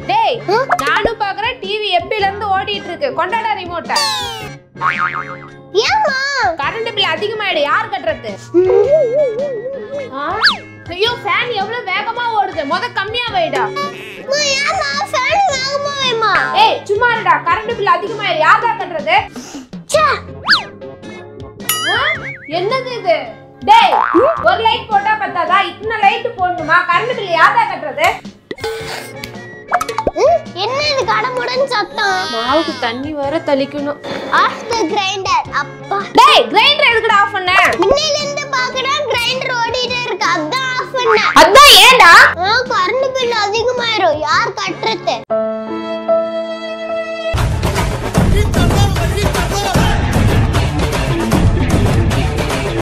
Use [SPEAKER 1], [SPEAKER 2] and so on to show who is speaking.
[SPEAKER 1] டேய் நானும் பாக்குறேன் டிவி எப்பில இருந்து ஓடிட்டு இருக்கு கொண்டாடா ரிமோட்ட
[SPEAKER 2] ஏம்மா
[SPEAKER 1] கரண்ட் பில் அதிகமாயிடு யார் கட்டுறது ஆ? ஐயோ ஃபேன் எவ்வளவு வேகமா ஓடுது முத கம்மியா வைடா
[SPEAKER 2] அம்மா, ஏம்மா ஃபேன் வேகமா வைமா
[SPEAKER 1] ஏய் சும்மா இருடா கரண்ட் பில் அதிகமாயிடு யார் தான் கட்டுறது
[SPEAKER 2] ச்சே
[SPEAKER 1] ஆ? என்னது இது டேய் ஒரு லைட் போட்டா பத்தாதா இத்தனை லைட் போடணுமா கரண்ட் பில் யார் தான் கட்டுறது
[SPEAKER 2] ம், என்ன இது கடமுடன் சத்தம்
[SPEAKER 1] மாவுக்கு தண்ணி வர தெளிக்கணும்
[SPEAKER 2] ஆஃப் த கிரைண்டர் அப்பா
[SPEAKER 1] டேய் கிரைண்டர் எதுக்குடா ஆஃப் பண்ண
[SPEAKER 2] முன்னையில இருந்து பாக்குறேன் கிரைண்டர் ஓடிட்டே இருக்கு அதான் ஆஃப் பண்ணேன்
[SPEAKER 1] அதான் ஏன்டா
[SPEAKER 2] கரண்ட் பில் அதிகமாயிரும் யார் கட்டுறது